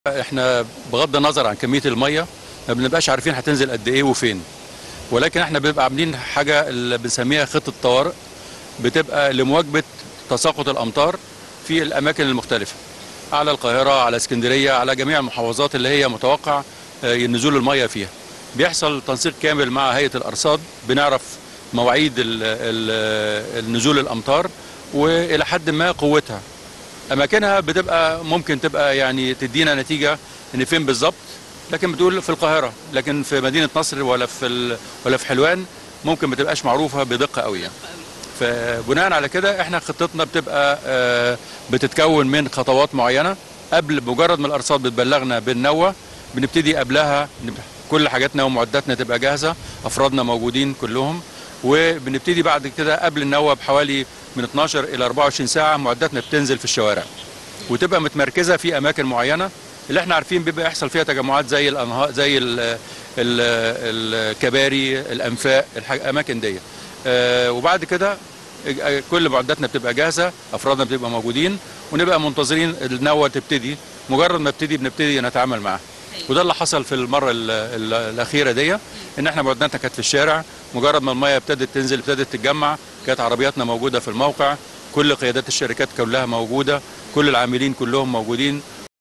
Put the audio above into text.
احنا بغض النظر عن كميه الميه ما بنبقاش عارفين هتنزل قد ايه وفين ولكن احنا بنبقى عاملين حاجه اللي بنسميها خطه طوارئ بتبقى لمواجبه تساقط الامطار في الاماكن المختلفه على القاهره على اسكندريه على جميع المحافظات اللي هي متوقع آه، نزول الميه فيها بيحصل تنسيق كامل مع هيئه الارصاد بنعرف مواعيد ال- ال- النزول الامطار والى حد ما قوتها اماكنها بتبقى ممكن تبقى يعني تدينا نتيجه ان فين بالظبط لكن بتقول في القاهره لكن في مدينه نصر ولا في ال- ولا في حلوان ممكن ما تبقاش معروفه بدقه قوي يعني فبناء على كده احنا خطتنا بتبقى آه، بتتكون من خطوات معينه قبل مجرد ما الارصاد بتبلغنا بالنوه بنبتدي قبلها نب- كل حاجاتنا ومعداتنا تبقى جاهزه افرادنا موجودين كلهم وبنبتدي بعد كده قبل النوه بحوالي من 12 الى 24 ساعه معداتنا بتنزل في الشوارع وتبقى متمركزه في اماكن معينه اللي احنا عارفين بيبقى يحصل فيها تجمعات زي الانهار زي ال ال الكباري الانفاق الاماكن دي آه، وبعد كده آه، كل معداتنا بتبقى جاهزه افرادنا بتبقى موجودين ونبقى منتظرين النوه تبتدي مجرد ما تبتدي بنبتدي نتعامل معاها وده اللي حصل في المره ال ال الاخيره دي ان احنا معداتنا كانت في الشارع مجرد ما الميه ابتدت تنزل ابتدت تتجمع كانت عربياتنا موجوده في الموقع كل قيادات الشركات كلها موجوده كل العاملين كلهم موجودين